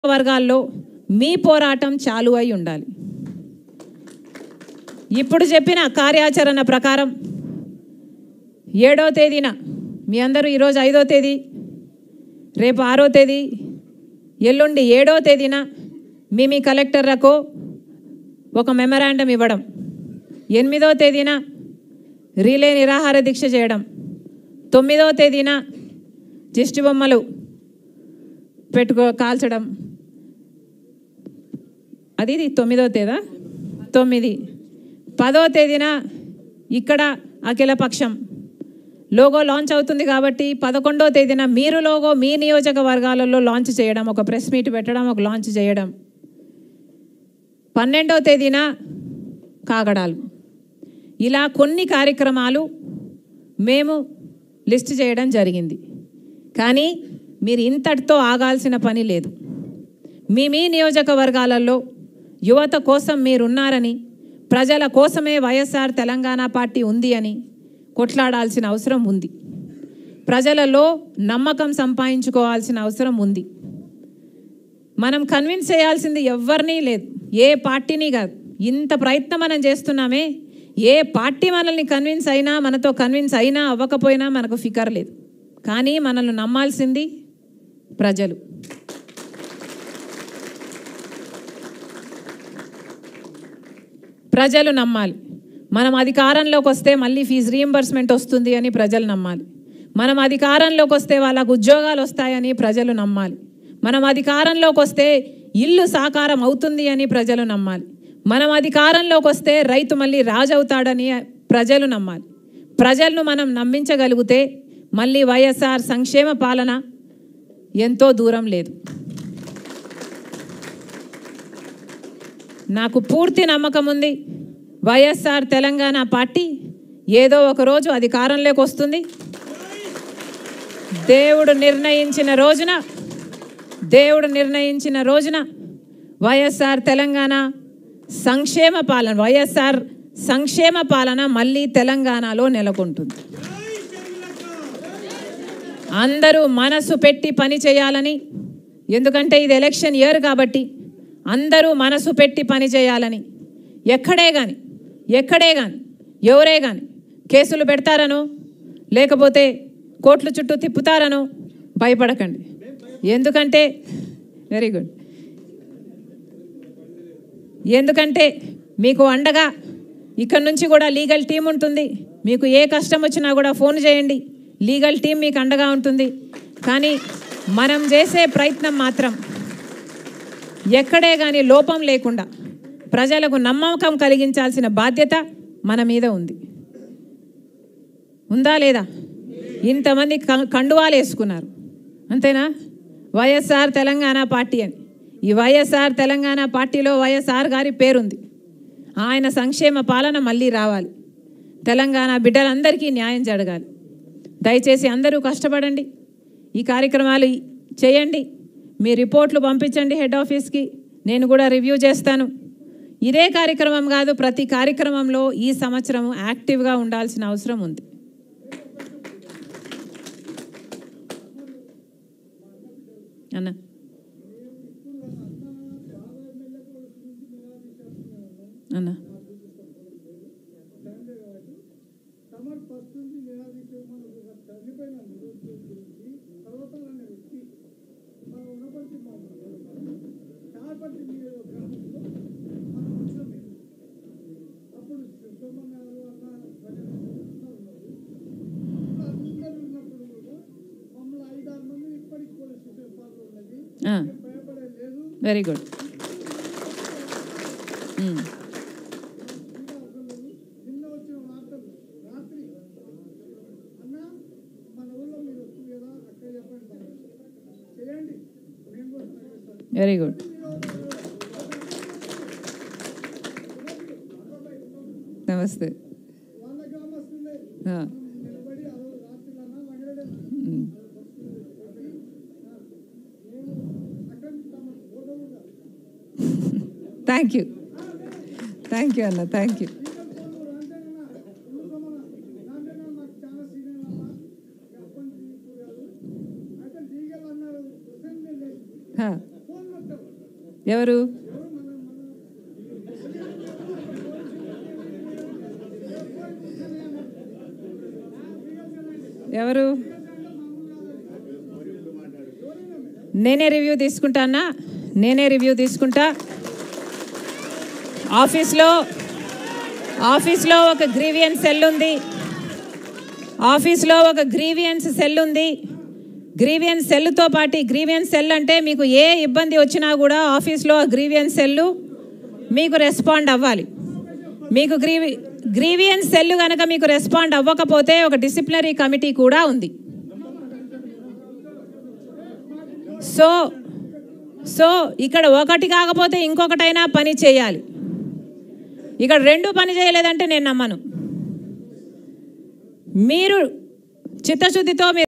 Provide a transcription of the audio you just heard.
వర్గాల్లో మీ పోరాటం చాలు అయి ఉండాలి ఇప్పుడు చెప్పిన కార్యాచరణ ప్రకారం ఏడో తేదీన మీ అందరూ ఈరోజు ఐదో తేదీ రేపు ఆరో తేదీ ఎల్లుండి ఏడో తేదీన మీ మీ కలెక్టర్లకు ఒక మెమరాండం ఇవ్వడం ఎనిమిదో తేదీన రీలే నిరాహార దీక్ష చేయడం తొమ్మిదో తేదీన దిష్టి బొమ్మలు పెట్టుకో కాల్చడం అది ఇది తొమ్మిదో తేదా తొమ్మిది పదో తేదీన ఇక్కడ అఖిలపక్షం లోగో లాంచ్ అవుతుంది కాబట్టి పదకొండో తేదీన మీరు లోగో మీ నియోజకవర్గాలలో లాంచ్ చేయడం ఒక ప్రెస్ మీట్ పెట్టడం ఒక లాంచ్ చేయడం పన్నెండో తేదీన కాగడాలు ఇలా కొన్ని కార్యక్రమాలు మేము లిస్ట్ చేయడం జరిగింది కానీ మీరు ఇంతటితో ఆగాల్సిన పని లేదు మీ మీ నియోజకవర్గాలలో యువత కోసం మీరున్నారని ప్రజల కోసమే వైఎస్ఆర్ తెలంగాణ పార్టీ ఉంది అని కొట్లాడాల్సిన అవసరం ఉంది ప్రజలలో నమ్మకం సంపాదించుకోవాల్సిన అవసరం ఉంది మనం కన్విన్స్ చేయాల్సింది ఎవరినీ లేదు ఏ పార్టీని కాదు ఇంత ప్రయత్నం మనం చేస్తున్నామే ఏ పార్టీ మనల్ని కన్విన్స్ అయినా మనతో కన్విన్స్ అయినా అవ్వకపోయినా మనకు ఫికర్ లేదు కానీ మనల్ని నమ్మాల్సింది ప్రజలు ప్రజలు నమ్మాలి మనం అధికారంలోకి వస్తే మళ్ళీ ఫీజు రీఎంబర్స్మెంట్ వస్తుంది అని ప్రజలు నమ్మాలి మనం అధికారంలోకి వస్తే వాళ్ళకు ఉద్యోగాలు వస్తాయని ప్రజలు నమ్మాలి మనం అధికారంలోకి వస్తే ఇల్లు సాకారం అవుతుంది అని ప్రజలు నమ్మాలి మనం అధికారంలోకి వస్తే రైతు మళ్ళీ రాజు అవుతాడని ప్రజలు నమ్మాలి ప్రజలను మనం నమ్మించగలిగితే మళ్ళీ వైఎస్ఆర్ సంక్షేమ పాలన ఎంతో దూరం లేదు నాకు పూర్తి నమ్మకం ఉంది వైఎస్ఆర్ తెలంగాణ పార్టీ ఏదో ఒక రోజు అధికారంలోకి వస్తుంది దేవుడు నిర్ణయించిన రోజున దేవుడు నిర్ణయించిన రోజున వైఎస్ఆర్ తెలంగాణ సంక్షేమ పాలన వైఎస్ఆర్ సంక్షేమ పాలన మళ్ళీ తెలంగాణలో నెలకొంటుంది అందరూ మనసు పెట్టి పని చేయాలని ఎందుకంటే ఇది ఎలక్షన్ ఇయర్ కాబట్టి అందరూ మనసు పెట్టి పని చేయాలని ఎక్కడే కానీ ఎక్కడే కానీ ఎవరే కానీ కేసులు పెడతారనో లేకపోతే కోట్ల చుట్టూ తిప్పుతారనో భయపడకండి ఎందుకంటే వెరీ గుడ్ ఎందుకంటే మీకు అండగా ఇక్కడ నుంచి కూడా లీగల్ టీం ఉంటుంది మీకు ఏ కష్టం వచ్చినా కూడా ఫోన్ చేయండి లీగల్ టీం మీకు అండగా ఉంటుంది కానీ మనం చేసే ప్రయత్నం మాత్రం ఎక్కడే కానీ లోపం లేకుండా ప్రజలకు నమ్మకం కలిగించాల్సిన బాధ్యత మన మీద ఉంది ఉందా లేదా ఇంతమంది క- కండువాలు వేసుకున్నారు అంతేనా వైఎస్ఆర్ తెలంగాణ పార్టీ అని ఈ వైఎస్ఆర్ తెలంగాణ పార్టీలో వైఎస్ఆర్ గారి పేరుంది ఆయన సంక్షేమ పాలన మళ్ళీ రావాలి తెలంగాణ బిడ్డలందరికీ న్యాయం జరగాలి దయచేసి అందరూ కష్టపడండి ఈ కార్యక్రమాలు చేయండి మీ రిపోర్ట్లు పంపించండి హెడ్ ఆఫీస్కి నేను కూడా రివ్యూ చేస్తాను ఇదే కార్యక్రమం కాదు ప్రతి కార్యక్రమంలో ఈ సంవత్సరం యాక్టివ్గా ఉండాల్సిన అవసరం ఉంది అన్న అన్న సమర్ ఫస్ట్ నుంచి నిరాదీక్ష మనకు ఒక చనిపోయిన నిరుద్యోగి గురించి పర్వతాలనే వ్యక్తి మన ఉన్నపల్లి చాపల్లి గ్రామంలో మనం వచ్చిన మేము అప్పుడు సోమన్ గారు అన్న ప్రజలు ఉన్నారు ఇప్పుడు అందరూ ఉన్నప్పుడు కూడా మమ్మల్ని ఐదారు మంది ఇప్పటికి పోలీస్ స్టేషన్ పాత్ర ఉన్నది ఆ, ఏం భయపడే లేదు వెరీ గుడ్ మ్మ్. ఇంకా ఒకళ్ళు నిన్న వచ్చిన వార్తలు రాత్రి అన్న మన ఊళ్ళో మీరు వస్తుంది కదా అక్కడ చెప్పండి చేయండి మేము కూడా సహకరిస్తాం. వెరీ గుడ్ నమస్తే వాళ్ళ గ్రామస్తులే ఆ, నిలబడి ఆ రోజు రాత్రి అన్న మహిళలే మ్మ్. మేము అక్కడ తమ ఫోటో కూడా థ్యాంక్ యూ థ్యాంక్ యూ అన్న థ్యాంక్ యూ అంతేనా ఎందుకమ్మా నాంటేనా మాకు చాలా సీనియర్ అమ్మా అప్పటి నుంచి ఇప్పుడు కాదు అయితే లీగల్ అన్నారు హుసేన్ లేదు హా, ఫోన్ మొత్తం ఎవరు ఎవరు నేనే రివ్యూ తీసుకుంటానా నేనే రివ్యూ తీసుకుంటా ఆఫీస్లో ఆఫీస్లో ఒక గ్రీవియన్స్ సెల్ ఉంది ఆఫీస్లో ఒక గ్రీవియన్స్ సెల్ ఉంది గ్రీవియన్స్ సెల్తో పాటు గ్రీవియన్స్ సెల్ అంటే మీకు ఏ ఇబ్బంది వచ్చినా కూడా ఆఫీస్లో ఆ గ్రీవియన్స్ సెల్ మీకు రెస్పాండ్ అవ్వాలి మీకు గ్రీవి గ్రీవియన్స్ సెల్ కనుక మీకు రెస్పాండ్ అవ్వకపోతే ఒక డిసిప్లినరీ కమిటీ కూడా ఉంది సో సో ఇక్కడ ఒకటి కాకపోతే ఇంకొకటైనా పని చేయాలి ఇక్కడ రెండు పని చేయలేదంటే నేను నమ్మను మీరు చిత్తశుద్ధితో మీరు